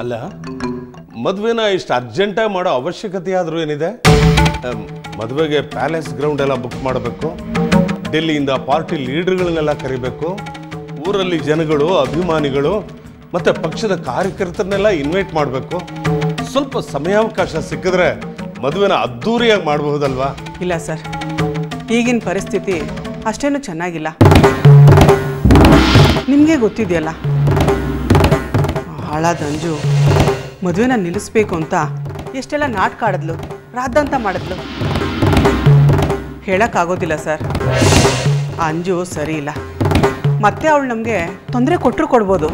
ಅಲ್ಲ ಮದುವೆನ ಇಷ್ಟು ಅರ್ಜೆಂಟಾಗಿ ಮಾಡೋ ಅವಶ್ಯಕತೆ ಆದರೂ ಏನಿದೆ ಅಮ್, ಮದುವೆಗೆ ಪ್ಯಾಲೇಸ್ ಗ್ರೌಂಡ್ ಎಲ್ಲ ಬುಕ್ ಮಾಡಬೇಕು ಡೆಲ್ಲಿಯಿಂದ ಪಾರ್ಟಿ ಲೀಡರ್ಗಳನ್ನೆಲ್ಲ ಕರಿಬೇಕು ಊರಲ್ಲಿ ಜನಗಳು ಅಭಿಮಾನಿಗಳು ಮತ್ತೆ ಪಕ್ಷದ ಕಾರ್ಯಕರ್ತರನ್ನೆಲ್ಲ ಇನ್ವೈಟ್ ಮಾಡಬೇಕು ಸ್ವಲ್ಪ ಸಮಯಾವಕಾಶ ಸಿಕ್ಕಿದ್ರೆ ಮದುವೆನ ಅದ್ಧೂರಿಯಾಗಿ ಮಾಡಬಹುದಲ್ವಾ ಇಲ್ಲ ಸರ್ ಈಗಿನ ಪರಿಸ್ಥಿತಿ ಅಷ್ಟೇನು ಚೆನ್ನಾಗಿಲ್ಲ ನಿಮಗೆ ಗೊತ್ತಿದೆಯಲ್ಲ ಹಾಳಾದ ಅಂಜು ಮದುವೆನ ನಿಲ್ಲಿಸ್ಬೇಕು ಅಂತ ಎಷ್ಟೆಲ್ಲ ನಾಟಕ ಆಡಿದ್ಲು ರಾದ್ದಂತ ಮಾಡಿದ್ಲು ಹೇಳೋಕ್ಕಾಗೋದಿಲ್ಲ ಸರ್ ಆ ಅಂಜು ಸರಿ ಇಲ್ಲ ಮತ್ತೆ ಅವಳು ನಮಗೆ ತೊಂದರೆ ಕೊಟ್ಟರು ಕೊಡ್ಬೋದು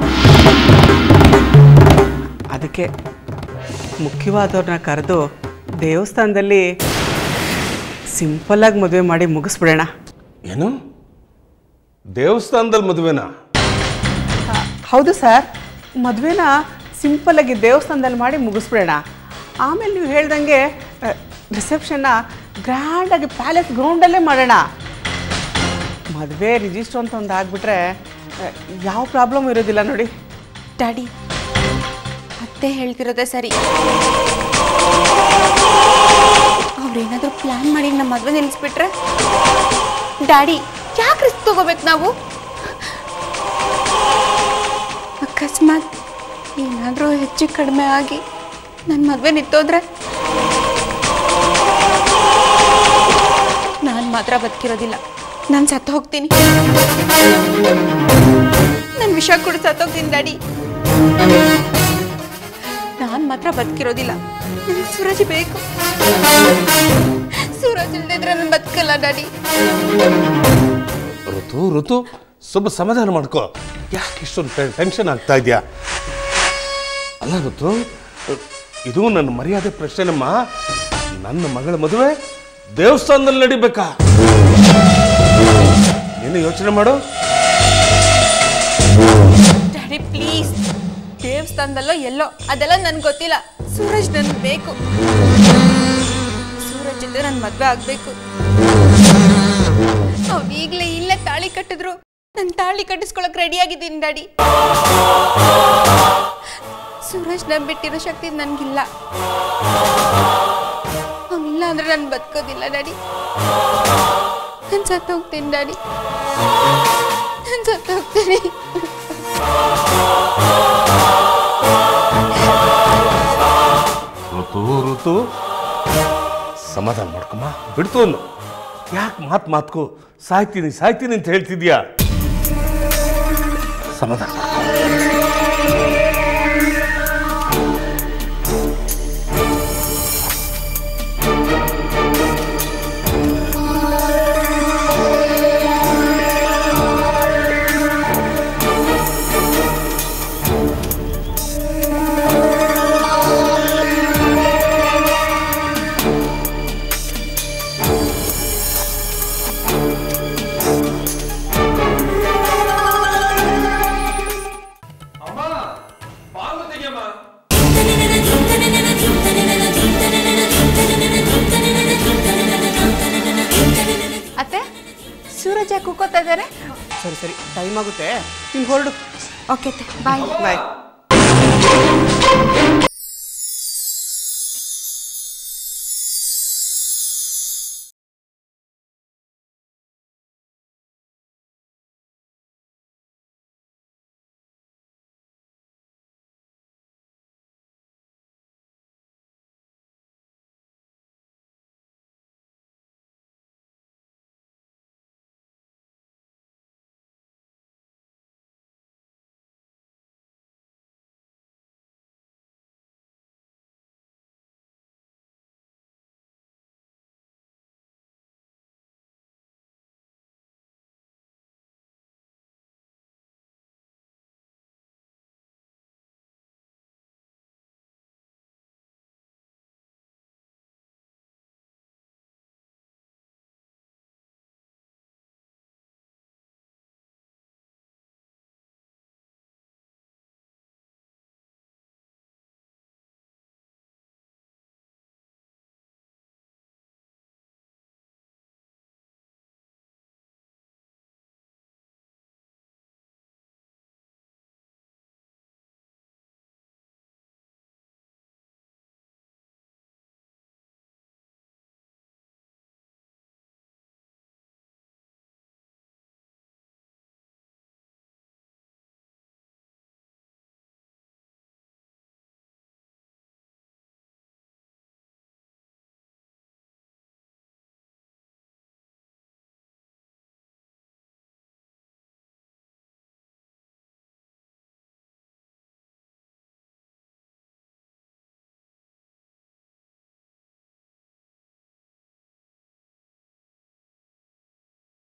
ಅದಕ್ಕೆ ಮುಖ್ಯವಾದವ್ರನ್ನ ಕರೆದು ದೇವಸ್ಥಾನದಲ್ಲಿ ಸಿಂಪಲ್ಲಾಗಿ ಮದುವೆ ಮಾಡಿ ಮುಗಿಸ್ಬಿಡೋಣ ಏನು ದೇವಸ್ಥಾನದಲ್ಲಿ ಮದುವೆನಾ ಹೌದು ಸರ್ ಮದುವೆನ ಸಿಂಪಲ್ಲಾಗಿ ದೇವಸ್ಥಾನದಲ್ಲಿ ಮಾಡಿ ಮುಗಿಸ್ಬಿಡೋಣ ಆಮೇಲೆ ನೀವು ಹೇಳ್ದಂಗೆ ರಿಸೆಪ್ಷನ್ನ ಗ್ರ್ಯಾಂಡಾಗಿ ಪ್ಯಾಲೇಸ್ ಗ್ರೌಂಡಲ್ಲೇ ಮಾಡೋಣ ಮದುವೆ ರಿಜಿಸ್ಟ್ರ್ ಅಂತ ಒಂದು ಆಗಿಬಿಟ್ರೆ ಯಾವ ಪ್ರಾಬ್ಲಮ್ ಇರೋದಿಲ್ಲ ನೋಡಿ ಡ್ಯಾಡಿ ಅತ್ತೆ ಹೇಳ್ತಿರೋದೇ ಸರಿ ಅವ್ರೇನಾದ್ರೂ ಪ್ಲಾನ್ ಮಾಡಿ ನಮ್ಮ ಮದುವೆ ನಿಲ್ಲಿಸ್ಬಿಟ್ರೆ ಡ್ಯಾಡಿ ಯಾಕೆ ರಿಸ್ಕ್ ತಗೋಬೇಕು ನಾವು ಅಕಸ್ಮಾತ್ ಏನಾದರೂ ಹೆಚ್ಚು ಕಡಿಮೆ ಆಗಿ ನನ್ನ ಮದುವೆ ನಿಂತೋದ್ರೆ ನಾನು ಮಾತ್ರ ಬದುಕಿರೋದಿಲ್ಲ ನಾನು ಸತ್ತು ಹೋಗ್ತೀನಿ ನಾನು ವಿಷ ಕೂಡ ಸತ್ತೋಗ್ತೀನಿ ಡ್ಯಾಡಿ ನಾನು ಮಾತ್ರ ಬದುಕಿರೋದಿಲ್ಲ ನನಗೆ ಸೂರಜ್ ಬೇಕು ಸೂರಜ್ ಇಲ್ದಿದ್ರೆ ನಾನು ಬದುಕಲ್ಲ ಡ್ಯಾಡಿ ಋತು ಋತು ಸ್ವಲ್ಪ ಸಮಾಧಾನ ಮಾಡ್ಕೋ ಯಾಕೆ ಇಷ್ಟೊಂದು ಟೆನ್ಷನ್ ಆಗ್ತಾ ಇದೆಯಾ ಅಲ್ಲ ಋತು ಇದು ನನ್ನ ಮರ್ಯಾದೆ ಪ್ರಶ್ನೆನಮ್ಮ ನನ್ನ ಮಗಳ ಮದುವೆ ದೇವಸ್ಥಾನದಲ್ಲಿ ನಡಿಬೇಕಾ ನೀನು ಯೋಚನೆ ಮಾಡು ಡ್ಯಾಡಿ ಪ್ಲೀಸ್ ದೇವಸ್ಥಾನದಲ್ಲೋ ಎಲ್ಲೋ ಅದೆಲ್ಲ ನನ್ಗೆ ಗೊತ್ತಿಲ್ಲ ಸೂರಜ್ ನನ್ಗೆ ಬೇಕು ಸೂರಜ್ ಜೊತೆ ನನ್ನ ಮದ್ವೆ ಆಗ್ಬೇಕು ಅವ್ನು ಈಗಲೇ ಇಲ್ಲೇ ತಾಳಿ ಕಟ್ಟಿದ್ರು ನಾನು ತಾಳಿ ಕಟ್ಟಿಸ್ಕೊಳಕ್ ರೆಡಿ ಆಗಿದ್ದೀನಿ ಡ್ಯಾಡಿ ಸೂರಜ್ ನಂಬಿಟ್ಟಿರೋ ಶಕ್ತಿ ನನಗಿಲ್ಲ ಅವನಿಲ್ಲ ಅಂದ್ರೆ ನಾನು ಬದುಕೋದಿಲ್ಲ ಡ್ಯಾಡಿ ನಾನು ಸತ್ತು ಹೋಗ್ತೀನಿ ಡ್ಯಾಡಿ ನಾನು ಸತ್ತು ಹೋಗ್ತೀನಿ ಋತು ಋತು ಸಮಾಧಾನ ಮಾಡ್ಕೊಮ್ಮ ಬಿಡ್ತು ಅನ್ನು ಯಾಕೆ ಮಾತು ಮಾತ್ಕೋ ಸಾಯ್ತೀನಿ ಸಾಯ್ತೀನಿ ಅಂತ ಹೇಳ್ತಿದ್ಯಾ ಸಮಾಧಾನ ಮಾಡ್ಕೊ. ಅತ್ತೆ ಸೂರಜ್ ಯಾಕೆ ಕೂಕೋತಾ ಇದ್ದಾರೆ ಸರಿ ಸರಿ ಟೈಮ್ ಆಗುತ್ತೆ ನೀನು ಹೊರಡು ಓಕೆ ಅತ್ತೆ ಬಾಯ್ ಬಾಯ್